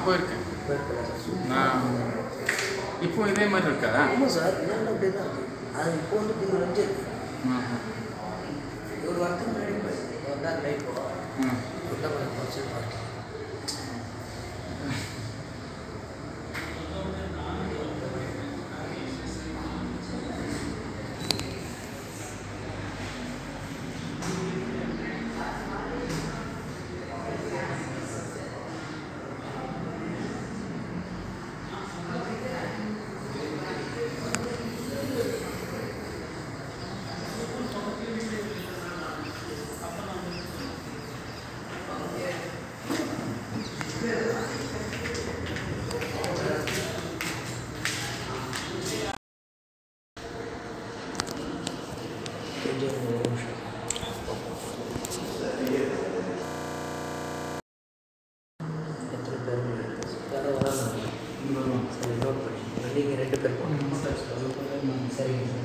நான் போயிருக்கேன் போயிருக்கலாம் சார் சூப்பர் நான் இப்போ இதே மாதிரி இருக்காதா ஆமாம் சார் இல்லைன்னா அப்படியே தான் இருக்குது அது இப்போ வந்து இப்படி ஒரு அஞ்சு இருக்கு ஆஹா. ஒரு வாரத்துக்கு முன்னாடி வந்தார் லைட் போகிறோம் ம். கொடுத்தா கொஞ்சம் குறைச்சி பார்த்து கொஞ்சம் ஒரு நிமிஷம் எத்தனை பேர் வேறு வராங்க சரி நோட் பண்ணி நீங்கள் ரெண்டு பேர் போகணும் சரிங்க சார்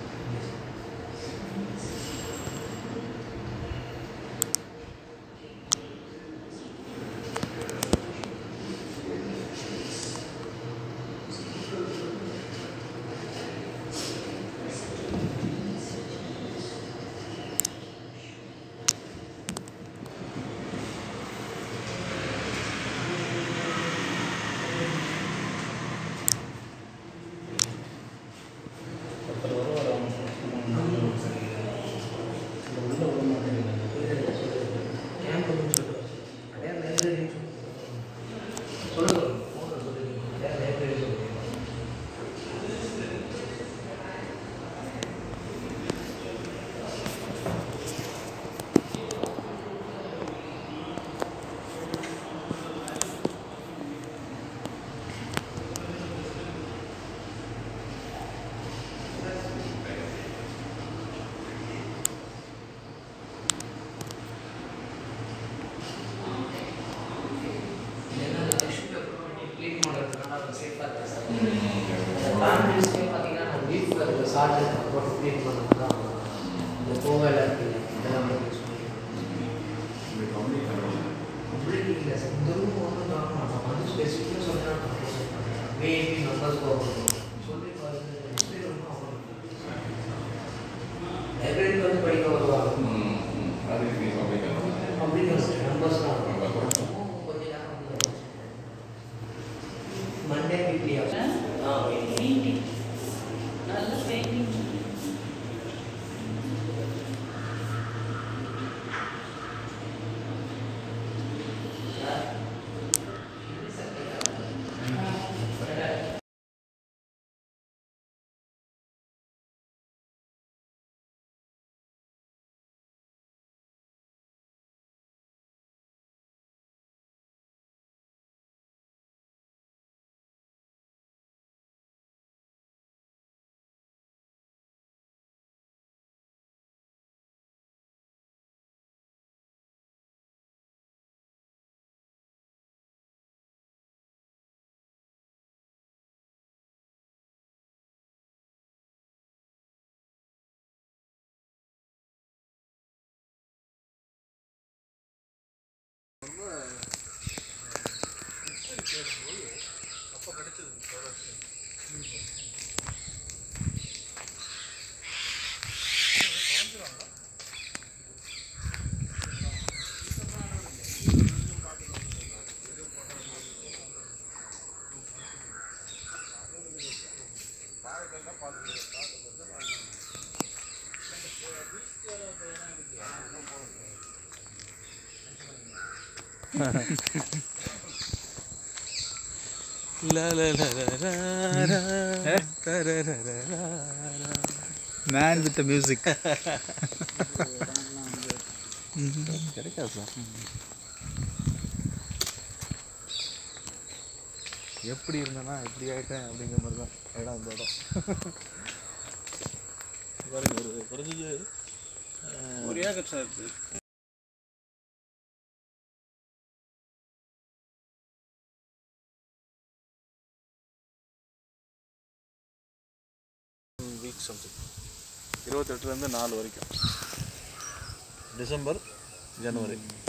கேம்ப் வந்து சொல்லுவார் அதே லைப்ரரி சொல்லுங்க ஃபோனில் சொல்லுங்க அதே லைப்ரரி சொல்லுங்க ஏன்னா அந்த டிஷ்யூ பேப்பர் க்ளீன் பண்ணுறதுனால அது சேஃபாக இருக்குது சார் அந்த கான்ஃபிடன்ஸ்லேயே பார்த்தீங்கன்னா நம்ம வீட்டில் இருக்கிற சார்ஜர் போட்டு க்ளீன் பண்ணது தான் இந்த கோவையில் இருக்குது இதெல்லாம் யூஸ் அப்படி இல்லை சார் இந்த ரூம் ஒன்றும் பார்க்க மாட்டோம் வந்து ஸ்பெசிஃபிக்காக சொன்னால் வேபி நம்பர்ஸ் போகணும் சொல்லி பாருங்க டிஸ்பிளே ரொம்ப அவ்வளோ லைப்ரரிக்கு வந்து படிக்க வருவாங்க அப்படின்னு நம்பர்ஸ்லாம் கொஞ்ச நேரம் மண்டே வீக்லி ஆ பெயிண்டிங் நல்ல பெயிண்டிங் மேன் வித் மியூசிக் கிடைக்காது சார் எப்படி இருந்தேன்னா இப்படி ஆயிட்டேன் அப்படிங்கிற மாதிரி தான் இடம் இந்த இடம் பாருங்க ஒரு குறைஞ்சது ஒரு ஏக்கர் சார் இது வீக் சம்திங் இருபத்தெட்டுலேருந்து நாலு வரைக்கும் டிசம்பர் ஜனவரி